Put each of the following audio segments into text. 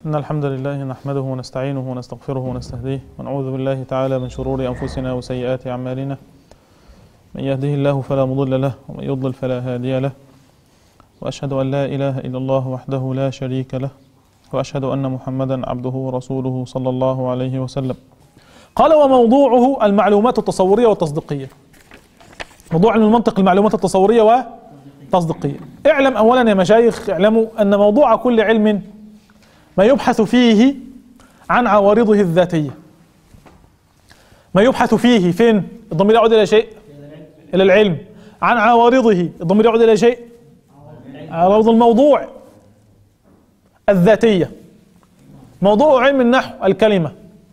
إن الحمد لله نحمده ونستعينه ونستغفره ونستهديه ونعوذ بالله تعالى من شرور أنفسنا وسيئات أعمالنا من يهده الله فلا مضل له ومن يضلل فلا هادي له وأشهد أن لا إله إلا الله وحده لا شريك له وأشهد أن محمدا عبده ورسوله صلى الله عليه وسلم قال وموضوعه المعلومات التصورية والتصديقية موضوع علم المنطق المعلومات التصورية والتصديقية اعلم أولا يا مشايخ اعلموا أن موضوع كل علم ما يبحث فيه عن عوارضه الذاتية ما يبحث فيه فين الضمير يعود إلى شيء إلى العلم عن عوارضه الضمير يعود إلى شيء عوارض الموضوع الذاتية موضوع علم النحو الكلمة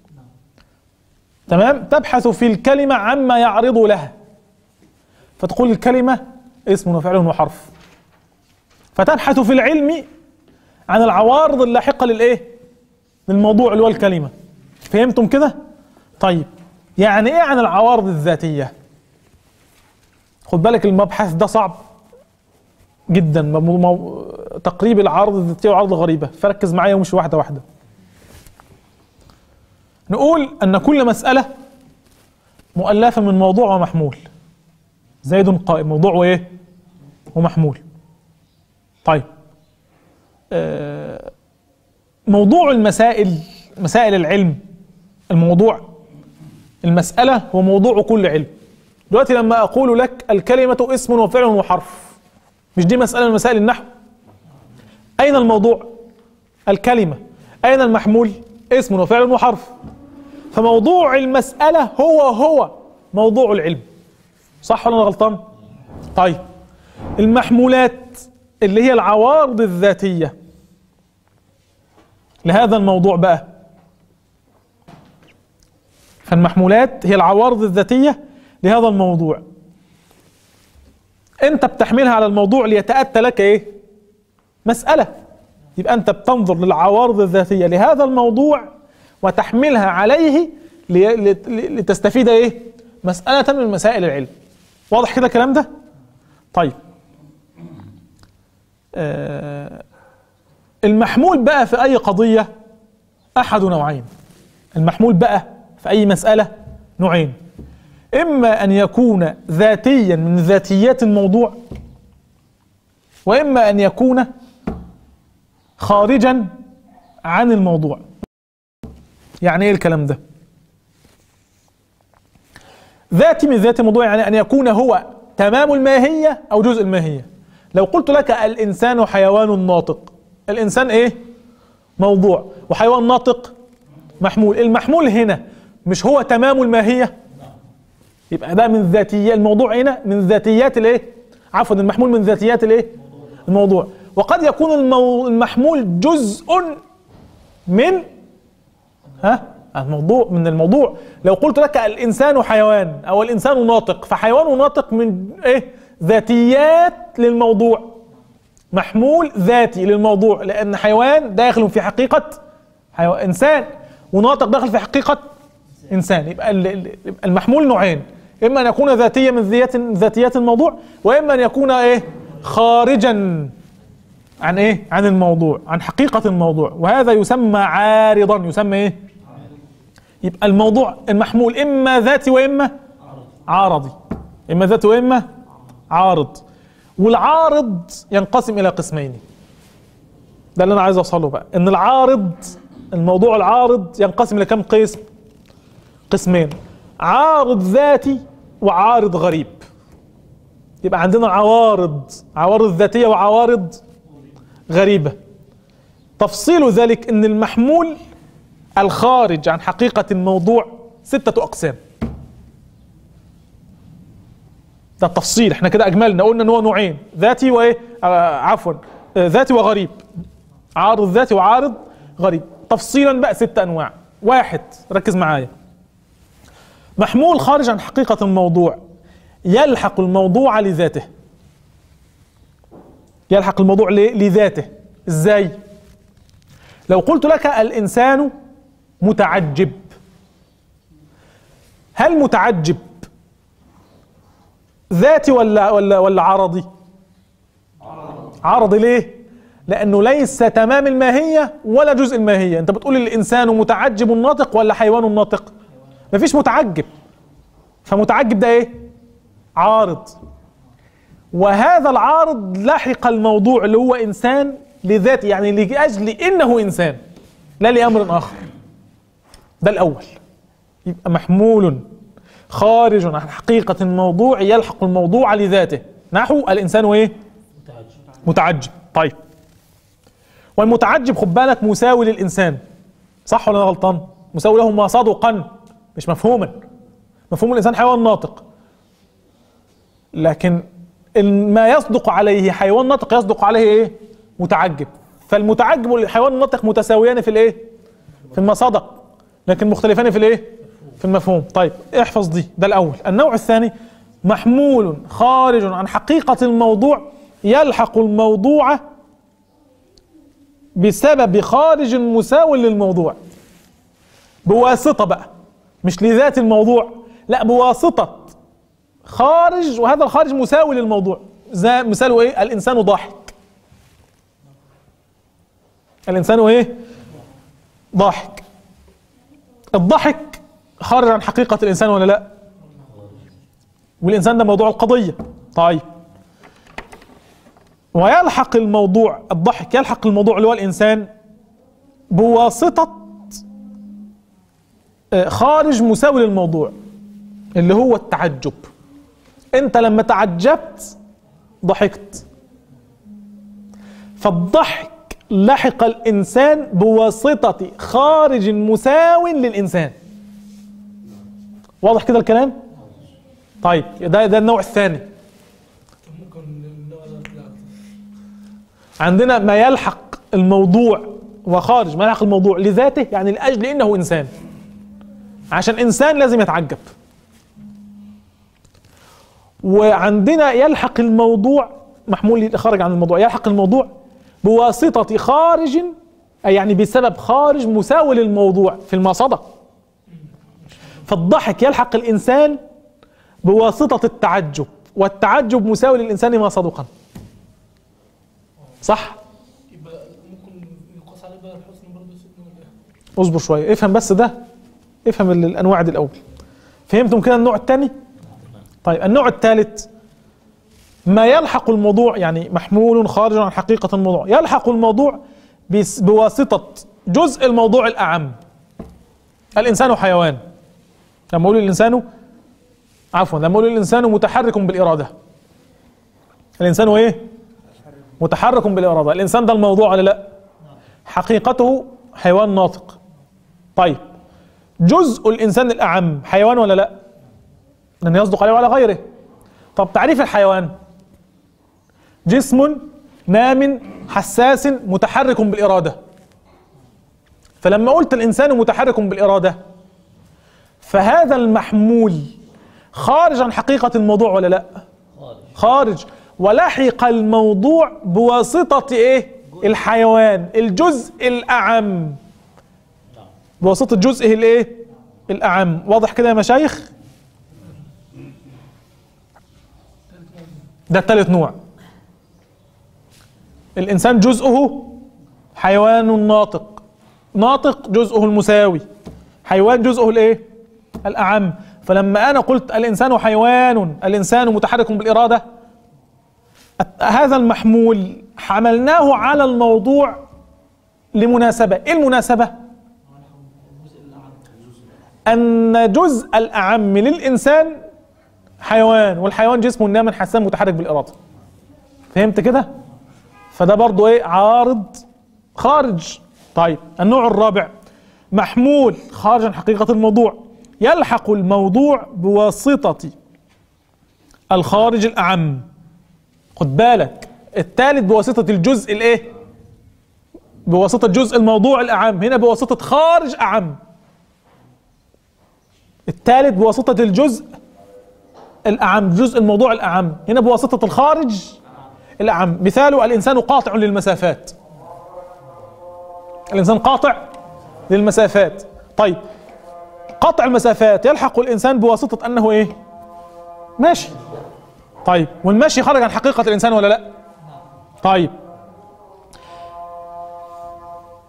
تمام تبحث في الكلمة عما يعرض لها فتقول الكلمة اسم وفعل وحرف فتبحث في العلم عن العوارض اللاحقة للايه للموضوع اللي هو الكلمة فهمتم كده طيب يعني ايه عن العوارض الذاتية خد بالك المبحث ده صعب جدا مو مو تقريب العارض الذاتية والعارض الغريبة فركز معايا ومش واحدة واحدة نقول أن كل مسألة مؤلفة من موضوع ومحمول زيد قائم موضوع وإيه ومحمول طيب آه موضوع المسائل مسائل العلم الموضوع المسألة هو موضوع كل علم دلوقتي لما أقول لك الكلمة اسم وفعل وحرف مش دي مسألة من مسائل النحو أين الموضوع الكلمة أين المحمول اسم وفعل وحرف فموضوع المسألة هو هو موضوع العلم صح ولا أنا غلطان طيب المحمولات اللي هي العوارض الذاتية لهذا الموضوع بقى فالمحمولات هي العوارض الذاتية لهذا الموضوع انت بتحملها على الموضوع ليتأتى لك ايه مسألة يبقى انت بتنظر للعوارض الذاتية لهذا الموضوع وتحملها عليه لتستفيد ايه مسألة من مسائل العلم واضح كده الكلام ده طيب آه المحمول بقى في اي قضية احد نوعين المحمول بقى في اي مسألة نوعين اما ان يكون ذاتيا من ذاتيات الموضوع واما ان يكون خارجا عن الموضوع يعني ايه الكلام ده ذاتي من ذات الموضوع يعني ان يكون هو تمام الماهيه او جزء الماهيه لو قلت لك الانسان حيوان ناطق الانسان ايه موضوع وحيوان ناطق محمول المحمول هنا مش هو تمام الماهيه يبقى ده من ذاتيات الموضوع هنا من ذاتيات الايه عفوا المحمول من ذاتيات الايه الموضوع وقد يكون المو... المحمول جزء من ها الموضوع من الموضوع لو قلت لك الانسان حيوان او الانسان ناطق فحيوان وناطق من ايه ذاتيات للموضوع محمول ذاتي للموضوع لان حيوان داخل في حقيقه حيوان انسان وناطق داخل في حقيقه انسان يبقى المحمول نوعين اما ان يكون ذاتيا من ذات ذاتيات الموضوع واما ان يكون ايه خارجا عن ايه عن الموضوع عن حقيقة الموضوع وهذا يسمى عارضا يسمى ايه يبقى الموضوع المحمول اما ذاتي واما عارضي اما ذاتي واما عارض والعارض ينقسم الى قسمين ده اللي انا عايز اوصله بقى ان العارض الموضوع العارض ينقسم الى كم قسم قسمين عارض ذاتي وعارض غريب يبقى عندنا عوارض عوارض ذاتية وعوارض غريبة تفصيل ذلك ان المحمول الخارج عن حقيقة الموضوع ستة أقسام ده التفصيل احنا كده أجملنا قلنا ان هو نوعين ذاتي وإيه آه عفوا آه ذاتي وغريب عارض ذاتي وعارض غريب تفصيلا بقى ست أنواع واحد ركز معايا محمول خارج عن حقيقة الموضوع يلحق الموضوع لذاته يلحق الموضوع لذاته ازاي لو قلت لك الانسان متعجب هل متعجب ذاتي ولا ولا ولا عرضي عرضي ليه لانه ليس تمام الماهيه ولا جزء الماهيه انت بتقول الانسان متعجب ناطق ولا حيوان ناطق مفيش متعجب فمتعجب ده ايه عارض وهذا العارض لحق الموضوع اللي هو انسان لذاته يعني لاجل انه انسان لا لامر اخر ده الاول يبقى محمول خارج عن حقيقة الموضوع يلحق الموضوع لذاته نحو الإنسان إيه؟ متعجب طيب والمتعجب خد بالك مساوي للإنسان صح ولا أنا غلطان؟ مساوي له ما صدقا مش مفهوما مفهوم الإنسان حيوان ناطق لكن ما يصدق عليه حيوان ناطق يصدق عليه إيه؟ متعجب فالمتعجب والحيوان الناطق متساويان في الإيه؟ في المصادق لكن مختلفان في الإيه؟ في المفهوم طيب احفظ دي ده الأول النوع الثاني محمول خارج عن حقيقة الموضوع يلحق الموضوع بسبب خارج مساو للموضوع بواسطة بقى مش لذات الموضوع لا بواسطة خارج وهذا الخارج مساوي للموضوع زي مثاله ايه الانسان ضاحك الانسان ايه ضاحك الضحك خارج عن حقيقة الانسان ولا لا والانسان ده موضوع القضية طيب ويلحق الموضوع الضحك يلحق الموضوع اللي هو الانسان بواسطة خارج مساوي للموضوع اللي هو التعجب انت لما تعجبت ضحكت فالضحك لحق الانسان بواسطة خارج مساو للانسان واضح كده الكلام طيب ده ده النوع الثاني عندنا ما يلحق الموضوع وخارج ما يلحق الموضوع لذاته يعني لاجل انه انسان عشان انسان لازم يتعجب وعندنا يلحق الموضوع محمول خارج عن الموضوع يلحق الموضوع بواسطة خارج أي يعني بسبب خارج مساوي للموضوع في المصدر فالضحك يلحق الإنسان بواسطة التعجب والتعجب مساوي للإنسان ما صدقا صح؟ يبقى ممكن يقاس عليه بقى الحسن برضه سيدنا ولا ايه؟ اصبر شوية افهم بس ده افهم ال- الأنواع دي الأول فهمتم كده النوع الثاني؟ طيب النوع الثالث ما يلحق الموضوع يعني محمول خارج عن حقيقة الموضوع يلحق الموضوع بس- بواسطة جزء الموضوع الأعم الإنسان حيوان لما أقول الإنسان عفوا لما أقول الإنسان متحرك بالإرادة الإنسان إيه؟ متحرك بالإرادة الإنسان ده الموضوع ولا لا؟ حقيقته حيوان ناطق طيب جزء الإنسان الأعم حيوان ولا لا؟ لأن يصدق عليه وعلى غيره طب تعريف الحيوان جسم نام حساس متحرك بالإرادة فلما قلت الإنسان متحرك بالإرادة فهذا المحمول خارج عن حقيقة الموضوع ولا لا خارج ولحق الموضوع بواسطة ايه الحيوان الجزء الأعم بواسطة جزئه الايه الأعم واضح كده يا مشايخ ده الثالث نوع الإنسان جزءه حيوان ناطق ناطق جزءه المساوي حيوان جزءه الايه الأعم فلما أنا قلت الإنسان حيوان الإنسان متحرك بالإرادة هذا المحمول حملناه على الموضوع لمناسبة ايه المناسبة ان جزء الاعم للانسان حيوان والحيوان جسمه نام حسان متحرك بالاراده فهمت كده فده برضو ايه عارض خارج طيب النوع الرابع محمول خارج عن حقيقة الموضوع يلحق الموضوع بواسطة الخارج الأعم خد بالك الثالث بواسطة الجزء الايه بواسطة جزء الموضوع الأعم هنا بواسطة خارج أعم الثالث بواسطة الجزء الأعم جزء الموضوع الأعم هنا بواسطة الخارج الأعم مثاله الإنسان قاطع للمسافات الإنسان قاطع للمسافات طيب قطع المسافات يلحق الإنسان بواسطة أنه إيه ماشي طيب والمشي خرج عن حقيقة الإنسان ولا لا طيب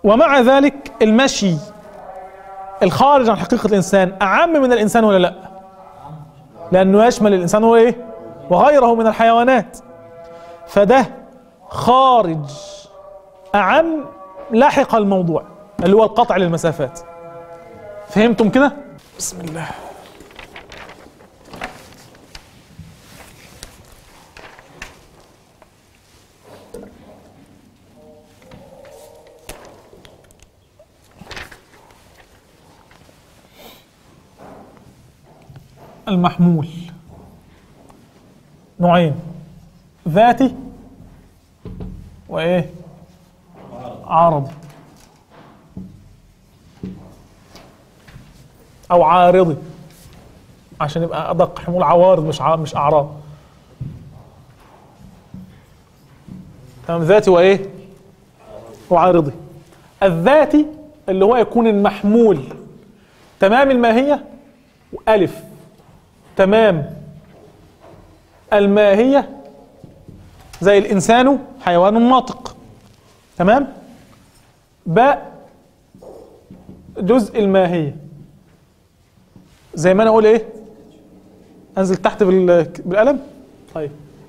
ومع ذلك المشي الخارج عن حقيقة الإنسان أعم من الإنسان ولا لا لأنه يشمل الإنسان وإيه وغيره من الحيوانات فده خارج أعم لاحق الموضوع اللي هو القطع للمسافات فهمتم كده بسم الله المحمول نوعين ذاتي وايه عارضي او عارضي عشان يبقى ادق حمول عوارض مش ع... مش اعراض تمام ذاتي وايه وعارضي الذاتي اللي هو يكون المحمول تمام الماهيه ألف تمام الماهية زي الإنسان حيوان ناطق تمام باء جزء الماهية زي ما أنا أقول إيه أنزل تحت بال- بالقلم طيب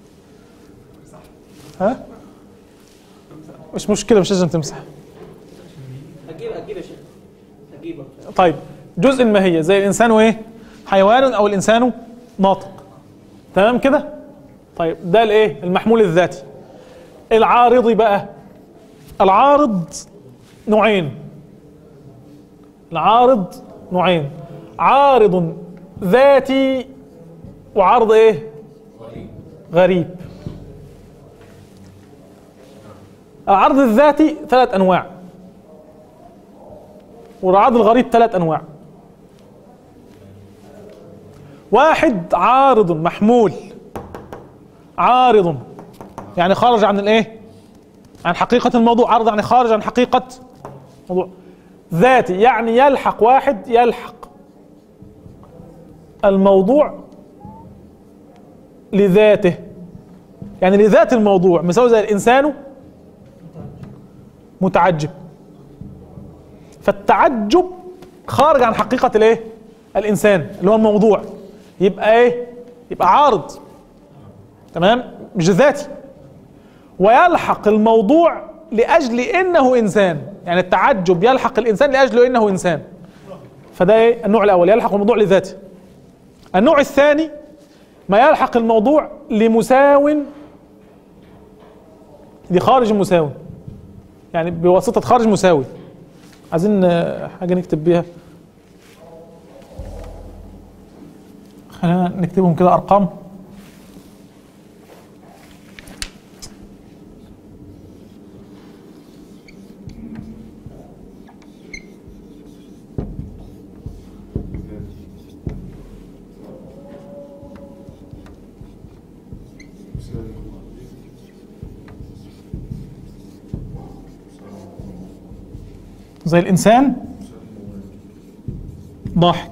ها مش مشكلة مش لازم تمسح هجيب هجيب يا شيخ هجيبك طيب جزء الماهية زي الإنسان وإيه حيوان أو الإنسان ناطق تمام كده طيب ده الإيه المحمول الذاتي العارضي بقى العارض نوعين العارض نوعين عارض ذاتي وعرض ايه غريب العرض الذاتي ثلاث انواع والعرض الغريب ثلاث انواع واحد عارض محمول عارض يعني خارج عن الايه عن حقيقة الموضوع عرض يعني خارج عن حقيقة موضوع ذاتي يعني يلحق واحد يلحق الموضوع لذاته يعني لذات الموضوع مساوي زي الإنسان متعجب فالتعجب خارج عن حقيقة الايه الإنسان اللي هو الموضوع يبقى ايه يبقى عارض تمام مش ذاتي ويلحق الموضوع لاجل انه انسان يعني التعجب يلحق الانسان لاجل انه انسان فده ايه النوع الاول يلحق الموضوع لذاته النوع الثاني ما يلحق الموضوع لمساو لخارج مساوي يعني بواسطة خارج مساوي عايزين آه، حاجة نكتب بيها خلينا نكتبهم كده أرقام زي الإنسان ضاحك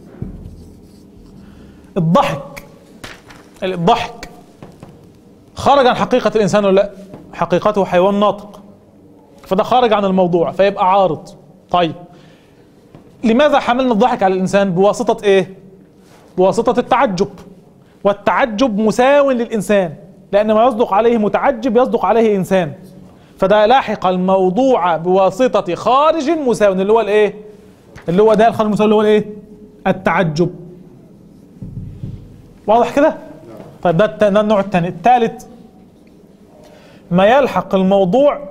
الضحك الضحك خرج عن حقيقة الإنسان ولا لا حقيقته حيوان ناطق فده خارج عن الموضوع فيبقى عارض طيب لماذا حملنا الضحك على الإنسان بواسطة إيه بواسطة التعجب والتعجب مساو للإنسان لأن ما يصدق عليه متعجب يصدق عليه إنسان فده لاحق الموضوع بواسطة خارج مساو اللي هو الإيه اللي هو ده الخارج المساو اللي هو الإيه التعجب واضح كده طيب ده الت- ده النوع الثاني الثالث ما يلحق الموضوع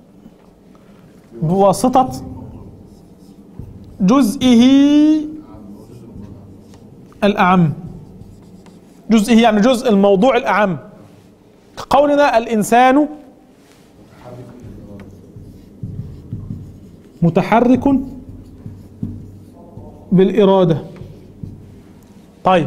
بواسطة جزئه الأعم جزئه يعني جزء الموضوع الأعم كقولنا الإنسان متحرك بالإرادة طيب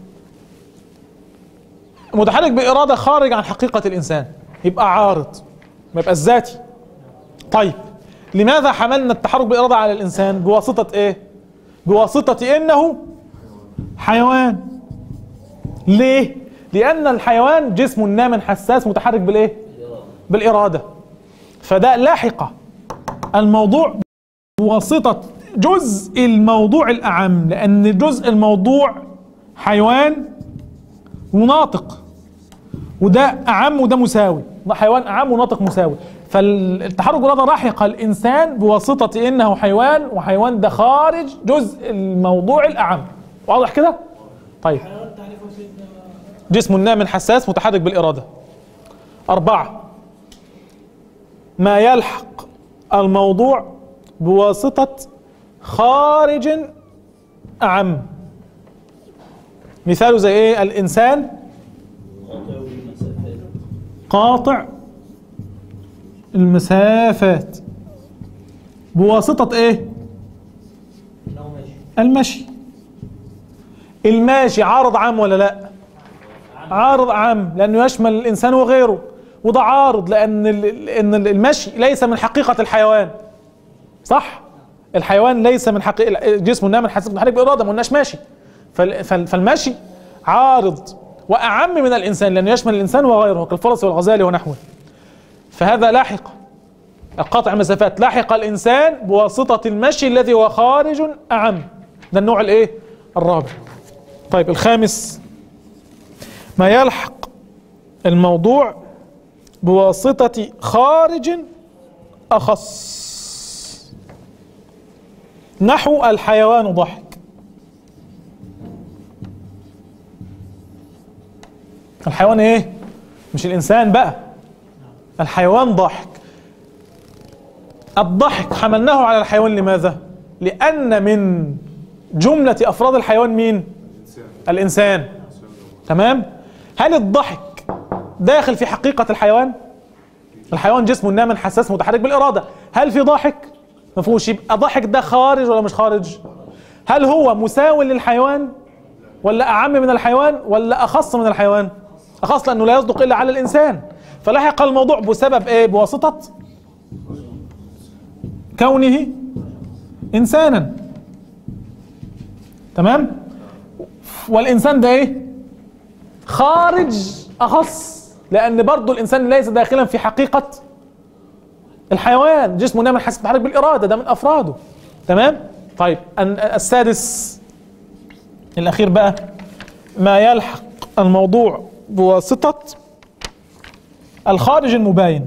متحرك بإرادة خارج عن حقيقة الإنسان يبقى عارض ما يبقى الذاتي طيب لماذا حملنا التحرك بإرادة على الإنسان بواسطة إيه بواسطة إنه حيوان ليه لأن الحيوان جسم نام حساس متحرك بالإيه بالإرادة فده لاحقة الموضوع بواسطة جزء الموضوع الأعم لأن جزء الموضوع حيوان وناطق وده أعم وده مساوي ده حيوان أعم وناطق مساوي فالتحرك بالإرادة لاحق الإنسان بواسطة إنه حيوان وحيوان ده خارج جزء الموضوع الأعم واضح كده؟ طيب حيوان تعريفه سيدنا جسم نام حساس متحرك بالإرادة أربعة ما يلحق الموضوع بواسطة خارج أعم مثاله زي إيه الإنسان قاطع المسافات بواسطة إيه المشي الماشي عارض عام ولا لا عارض عام لانه يشمل الانسان وغيره وده عارض لان ال- لان المشي ليس من حقيقه الحيوان صح الحيوان ليس من حقيقه جسمه انما من حسب متحرك باراده ما قلناش ماشي فال- فال- فالمشي عارض واعم من الانسان لانه يشمل الانسان وغيره كالفرس والغزال ونحوه فهذا لاحق قطع المسافات لاحق الانسان بواسطه المشي الذي هو خارج اعم ده النوع الايه الرابع طيب الخامس ما يلحق الموضوع بواسطة خارج أخص نحو الحيوان ضحك الحيوان ايه مش الانسان بقى الحيوان ضحك الضحك حملناه على الحيوان لماذا لان من جملة افراد الحيوان مين الانسان تمام هل الضحك داخل في حقيقة الحيوان الحيوان جسمه نام حساس متحرك بالإرادة هل في ضحك ما فيهوش يبقى ضحك ده خارج ولا مش خارج هل هو مساو للحيوان ولا أعم من الحيوان ولا أخص من الحيوان أخص لأنه لا يصدق إلا على الإنسان فلحق الموضوع بسبب إيه بواسطة كونه إنسانا تمام والإنسان ده إيه خارج أخص لأن برضو الإنسان ليس داخلا في حقيقة الحيوان جسمه نام حسب تحرك بالإرادة ده من أفراده تمام طيب أن- السادس الأخير بقى ما يلحق الموضوع بواسطة الخارج المباين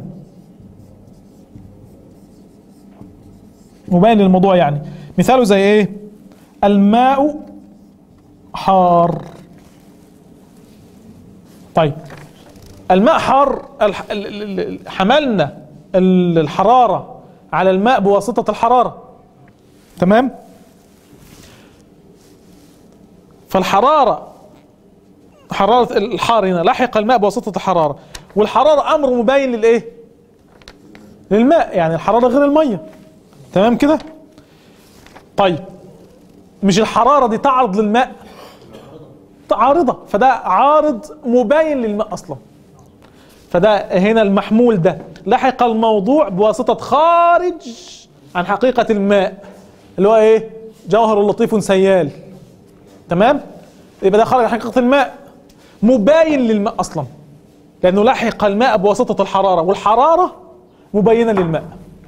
مباين للموضوع يعني مثاله زي ايه الماء حار طيب الماء حار الح- ال- ال- ال- حملنا ال- الحرارة على الماء بواسطة الحرارة تمام فالحرارة حرارة الحار هنا لحق الماء بواسطة الحرارة والحرارة أمر مبين للإيه؟ للماء يعني الحرارة غير المية تمام كده؟ طيب مش الحرارة دي تعرض للماء عارضة فده عارض مبين للماء أصلا فده هنا المحمول ده لحق الموضوع بواسطة خارج عن حقيقة الماء اللي هو ايه جوهر لطيف سيال تمام يبقى ده خارج عن حقيقة الماء مباين للماء أصلا لأنه لحق الماء بواسطة الحرارة والحرارة مبينة للماء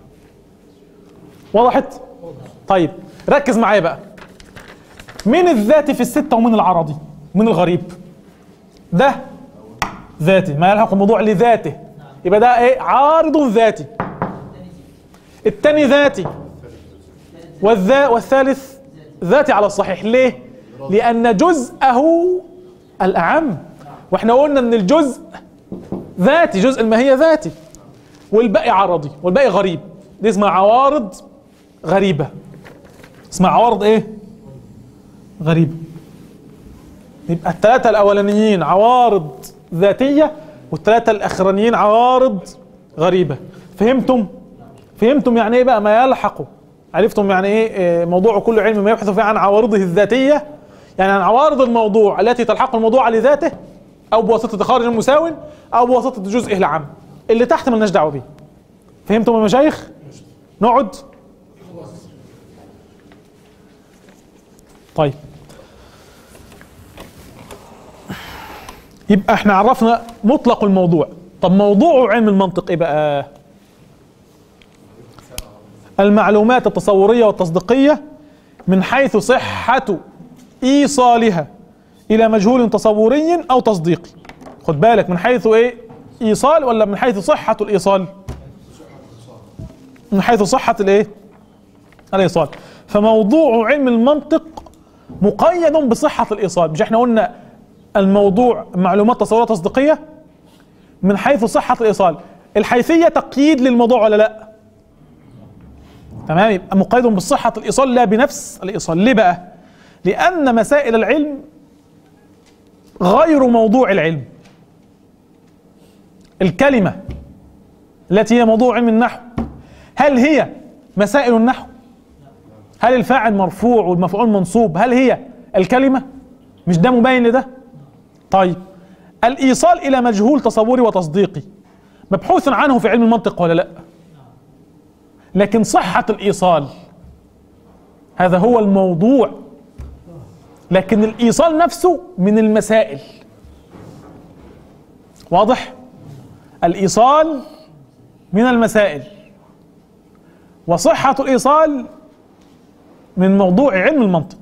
وضحت طيب ركز معايا بقى مين الذاتي في الستة ومين العرضي من الغريب ده ذاتي ما يلحق الموضوع لذاته يبقى ده ايه عارض ذاتي التاني ذاتي والذا والثالث ذاتي على الصحيح ليه لان جزءه الاعم واحنا قلنا ان الجزء ذاتي جزء الماهيه ذاتي والباقي عرضي والباقي غريب دي اسمها عوارض غريبه اسمها عوارض ايه غريبه يبقى الثلاثة الأولانيين عوارض ذاتية والثلاثة الأخرانيين عوارض غريبة فهمتم؟ فهمتم يعني إيه بقى ما يلحق عرفتم يعني إيه آه، موضوع كل علم ما يبحث فيه عن عوارضه الذاتية يعني عن عوارض الموضوع التي تلحق الموضوع لذاته أو بواسطة خارج مساو أو بواسطة جزئه العام اللي تحت ملناش دعوة بيه فهمتم يا مشايخ؟ نقعد طيب يبقى احنا عرفنا مطلق الموضوع طب موضوع علم المنطق ايه بقى المعلومات التصورية والتصديقية من حيث صحة إيصالها إلى مجهول تصوري أو تصديقي خد بالك من حيث إيه إيصال ولا من حيث صحة الإيصال من حيث صحة الإيه الإيصال فموضوع علم المنطق مقيد بصحة الإيصال مش احنا قلنا الموضوع معلومات تصورية تصديقية من حيث صحة الإيصال الحيثية تقييد للموضوع ولا لا تمام يبقى مقيد بصحة الإيصال لا بنفس الإيصال ليه بقى لأن مسائل العلم غير موضوع العلم الكلمة التي هي موضوع علم النحو هل هي مسائل النحو هل الفاعل مرفوع والمفعول منصوب هل هي الكلمة مش ده مبين لده طيب الإيصال إلى مجهول تصوري وتصديقي مبحوث عنه في علم المنطق ولا لا لكن صحة الإيصال هذا هو الموضوع لكن الإيصال نفسه من المسائل واضح الإيصال من المسائل وصحة الإيصال من موضوع علم المنطق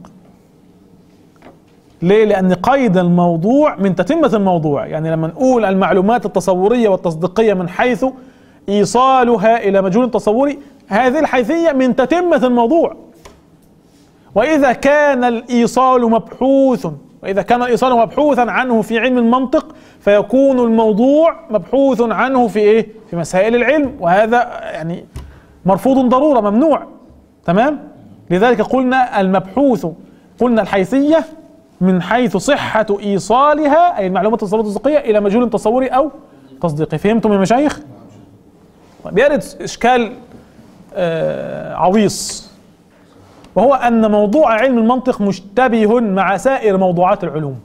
ليه؟ لأن قيد الموضوع من تتمة الموضوع يعني لما نقول المعلومات التصورية والتصديقية من حيث إيصالها إلى مجهول تصوري هذه الحيثية من تتمة الموضوع وإذا كان الإيصال مبحوث وإذا كان الإيصال مبحوثا عنه في علم المنطق فيكون الموضوع مبحوث عنه في إيه؟ في مسائل العلم وهذا يعني مرفوض ضرورة ممنوع تمام؟ لذلك قلنا المبحوث قلنا الحيثية من حيث صحة إيصالها أي المعلومات التصورية التصديقية إلى مجهول تصوري أو تصديقي فهمتم يا مشايخ؟ طيب يرد إشكال آه عويص وهو أن موضوع علم المنطق مشتبه مع سائر موضوعات العلوم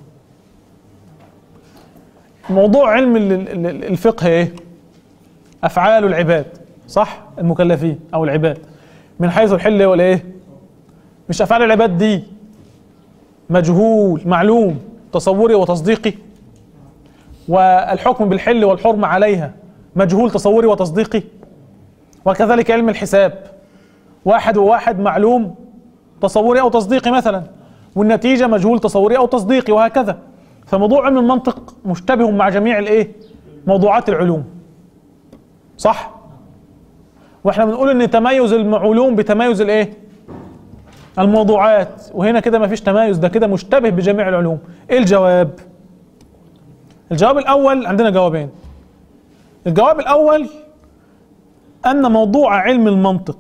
موضوع علم ال- ال- ال- الفقه إيه؟ أفعال العباد صح؟ المكلفين أو العباد من حيث الحل والإيه؟ مش أفعال العباد دي مجهول معلوم تصوري وتصديقي والحكم بالحل والحرمة عليها مجهول تصوري وتصديقي وكذلك علم الحساب واحد وواحد معلوم تصوري أو تصديقي مثلا والنتيجة مجهول تصوري أو تصديقي وهكذا فموضوع علم المنطق مشتبه مع جميع الايه موضوعات العلوم صح واحنا بنقول ان تميز العلوم بتميز الايه الموضوعات وهنا كده ما فيش تمايز ده كده مشتبه بجميع العلوم ايه الجواب الجواب الاول عندنا جوابين الجواب الاول ان موضوع علم المنطق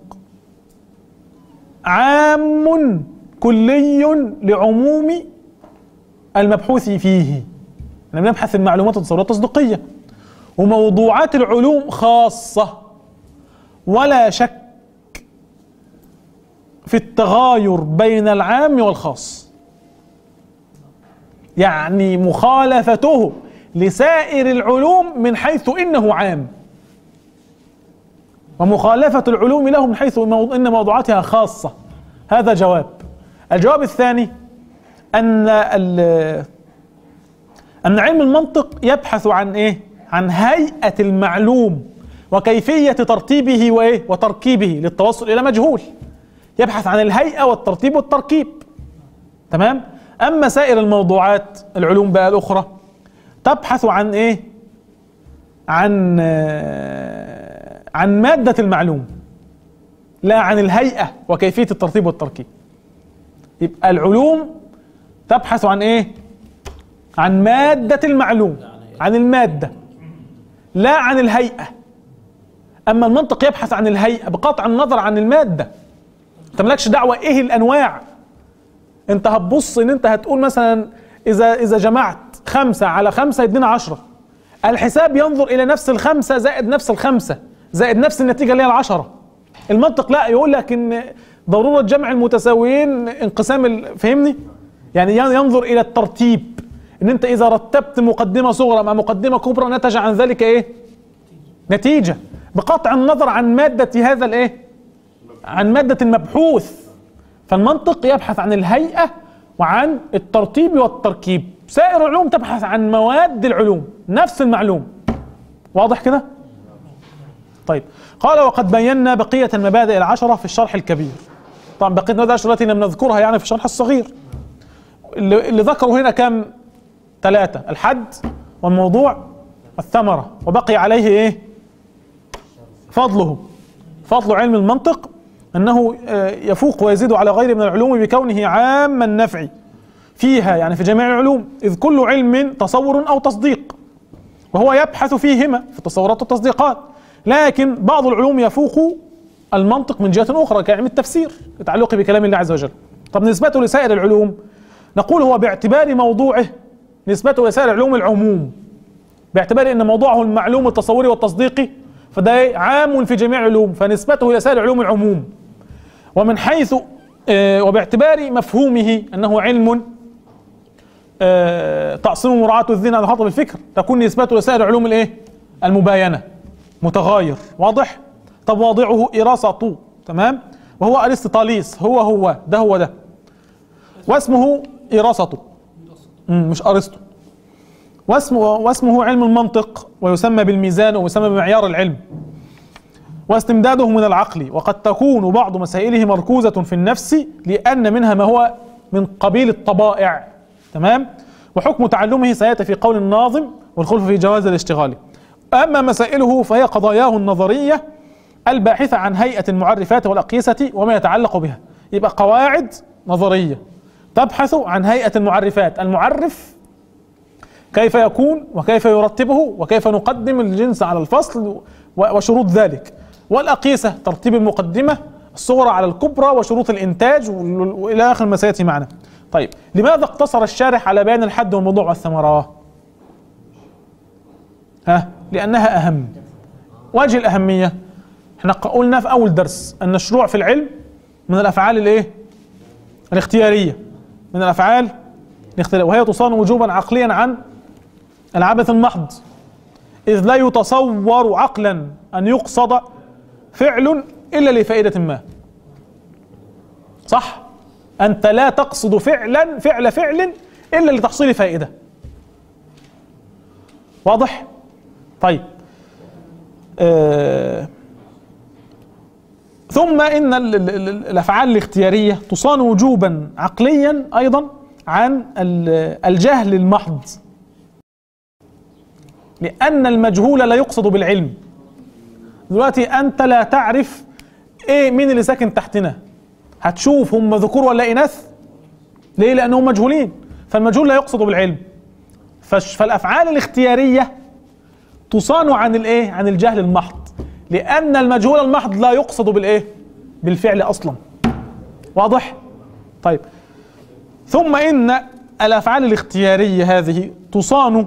عام كلي لعموم المبحوث فيه احنا بنبحث المعلومات التصورية التصديقية وموضوعات العلوم خاصة ولا شك في التغاير بين العام والخاص يعني مخالفته لسائر العلوم من حيث انه عام ومخالفة العلوم له من حيث مو- ان موضوعاتها خاصة هذا جواب الجواب الثاني ان ال- ان علم المنطق يبحث عن ايه عن هيئة المعلوم وكيفية ترتيبه وايه وتركيبه للتوصل الى مجهول يبحث عن الهيئة والترتيب والتركيب تمام اما سائر الموضوعات العلوم بقى الاخرى تبحث عن ايه عن آه، عن مادة المعلوم لا عن الهيئة وكيفية الترتيب والتركيب يبقى العلوم تبحث عن ايه عن مادة المعلوم عن المادة لا عن الهيئة اما المنطق يبحث عن الهيئة بقطع النظر عن المادة انت مالكش دعوة ايه الانواع انت هتبص ان انت هتقول مثلا اذا اذا جمعت خمسة على خمسة يدينا عشرة الحساب ينظر الى نفس الخمسة زائد نفس الخمسة زائد نفس النتيجة اللي هي العشرة المنطق لا يقول لك ان ضرورة جمع المتساويين انقسام ال- فهمني يعني ين- ينظر الى الترتيب ان انت اذا رتبت مقدمة صغرى مع مقدمة كبرى نتج عن ذلك ايه نتيجة بقطع النظر عن مادة هذا الايه عن مادة المبحوث فالمنطق يبحث عن الهيئة وعن الترتيب والتركيب سائر العلوم تبحث عن مواد العلوم نفس المعلوم واضح كده طيب قال وقد بينا بقية المبادئ العشرة في الشرح الكبير طبعا بقية المبادئ العشرة التي لم نذكرها يعني في الشرح الصغير اللي, اللي ذكروا هنا كم ثلاثة الحد والموضوع والثمرة وبقي عليه ايه فضله فضل علم المنطق انه آه، يفوق ويزيد على غيره من العلوم بكونه عام النفع فيها يعني في جميع العلوم اذ كل علم تصور او تصديق وهو يبحث فيهما في التصورات والتصديقات لكن بعض العلوم يفوق المنطق من جهة أخرى كعلم التفسير يتعلق بكلام الله عز وجل طب نسبته لسائر العلوم نقول هو باعتبار موضوعه نسبته لسائر العلوم العموم باعتبار ان موضوعه المعلوم التصوري والتصديقي فده إيه؟ عام في جميع العلوم فنسبته الى سائر العلوم العموم ومن حيث آه، وباعتبار مفهومه انه علم آه، تعصم مراعاة الذهن على خطب الفكر تكون نسبته لسائر العلوم الايه؟ المباينة متغاير واضح؟ طب واضعه إراسة تمام؟ وهو أرسطاليس هو هو ده هو ده واسمه إراسة مم، مش أرسطو واسمه واسمه علم المنطق ويسمى بالميزان ويسمى بمعيار العلم واستمداده من العقل وقد تكون بعض مسائله مركوزة في النفس لأن منها ما هو من قبيل الطبائع تمام وحكم تعلمه سيأتي في قول الناظم والخلف في جواز الاشتغال أما مسائله فهي قضاياه النظرية الباحثة عن هيئة المعرفات والأقيسة وما يتعلق بها يبقى قواعد نظرية تبحث عن هيئة المعرفات المعرف كيف يكون وكيف يرتبه وكيف نقدم الجنس على الفصل و- وشروط ذلك والأقيسة ترتيب المقدمة الصغرى على الكبرى وشروط الإنتاج وال- وإلى آخر ما سيأتي معنا طيب لماذا اقتصر الشارح على بيان الحد والموضوع والثمرة ها لأنها أهم وجه الأهمية احنا ق- قلنا في أول درس أن الشروع في العلم من الأفعال الإيه الاختيارية من الأفعال الاختيارية وهي تصان وجوبا عقليا عن العبث المحض إذ لا يتصور عقلا أن يقصد فعل إلا لفائدة ما صح أنت لا تقصد فعلا فعل فعل إلا لتحصيل فائدة واضح طيب آه ثم إن ال- ال- ال- الأفعال الاختيارية تصان وجوبا عقليا أيضا عن ال- الجهل المحض لأن المجهول لا يقصد بالعلم دلوقتي أنت لا تعرف إيه مين اللي ساكن تحتنا هتشوف هم ذكور ولا إناث ليه لأنهم مجهولين فالمجهول لا يقصد بالعلم فش- فالأفعال الاختيارية تصان عن الإيه عن الجهل المحض لأن المجهول المحض لا يقصد بالإيه بالفعل أصلا واضح طيب ثم إن الأفعال الاختيارية هذه تصان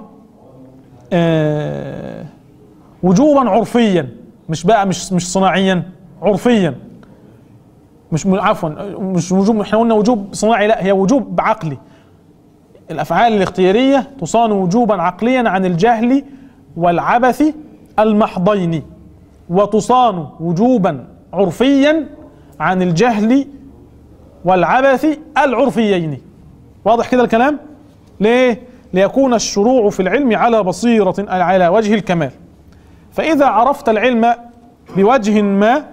آه، وجوبا عرفيا مش بقى مش مش صناعيا عرفيا مش م- عفوا مش وجوب احنا قلنا وجوب صناعي لا هي وجوب عقلي الافعال الاختياريه تصان وجوبا عقليا عن الجهل والعبث المحضين وتصان وجوبا عرفيا عن الجهل والعبث العرفيين واضح كده الكلام ليه ليكون الشروع في العلم على بصيرة أي على وجه الكمال فإذا عرفت العلم بوجه ما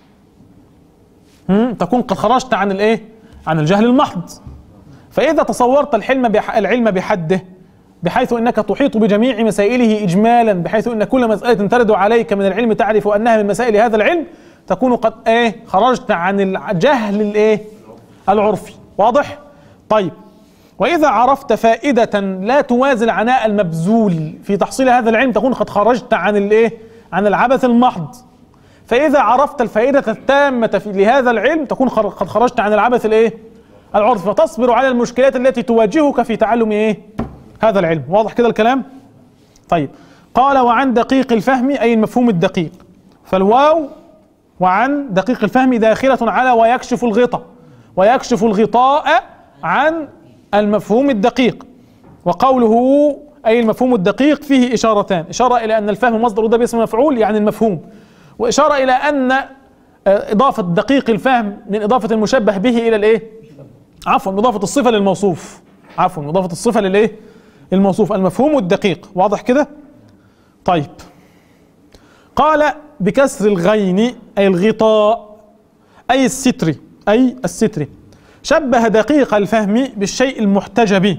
هم، تكون قد خرجت عن الايه عن الجهل المحض فإذا تصورت الحلم بح العلم بحده بحيث انك تحيط بجميع مسائله اجمالا بحيث ان كل مساله ترد عليك من العلم تعرف انها من مسائل هذا العلم تكون قد ايه خرجت عن الجهل الايه العرفي واضح طيب واذا عرفت فائده لا توازي العناء المبذول في تحصيل هذا العلم تكون قد خرجت عن الايه عن العبث المحض فاذا عرفت الفائده التامه في لهذا العلم تكون خر- قد خرجت عن العبث الايه العرفي فتصبر على المشكلات التي تواجهك في تعلم ايه هذا العلم واضح كده الكلام طيب قال وعن دقيق الفهم اي المفهوم الدقيق فالواو وعن دقيق الفهم داخلة على ويكشف الغطاء ويكشف الغطاء عن المفهوم الدقيق وقوله أي المفهوم الدقيق فيه إشارتان إشارة إلى أن الفهم مصدر ده باسم مفعول يعني المفهوم وإشارة إلى أن آه، إضافة دقيق الفهم من إضافة المشبه به إلى الإيه عفوا إضافة الصفة للموصوف عفوا إضافة الصفة للإيه الموصوف المفهوم الدقيق واضح كده طيب قال بكسر الغين أي الغطاء أي الستر أي الستر شبه دقيق الفهم بالشيء المحتجب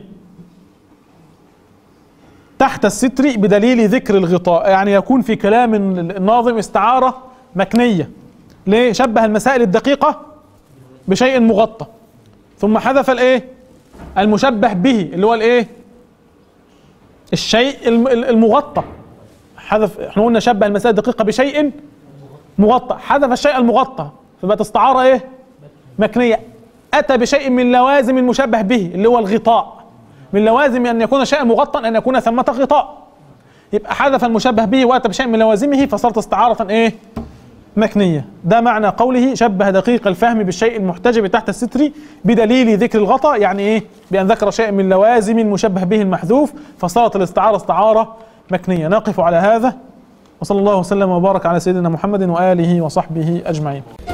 تحت الستر بدليل ذكر الغطاء يعني يكون في كلام الناظم استعارة مكنية ليه شبه المسائل الدقيقة بشيء مغطى ثم حذف الايه المشبه به اللي هو الايه الشيء الم- المغطى حذف احنا قلنا شبه المسائل الدقيقة بشيء مغطى حذف الشيء المغطى فبقت استعارة ايه مكنية أتى بشيء من لوازم المشبه به اللي هو الغطاء من لوازم أن يكون شيئا مغطى أن يكون ثمة غطاء يبقى حذف المشبه به وأتى بشيء من لوازمه فصارت استعارة إيه مكنية ده معنى قوله شبه دقيق الفهم بالشيء المحتجب تحت الستر بدليل ذكر الغطاء يعني إيه بأن ذكر شيء من لوازم المشبه به المحذوف فصارت الاستعارة استعارة مكنية نقف على هذا وصلى الله وسلم وبارك على سيدنا محمد وآله وصحبه أجمعين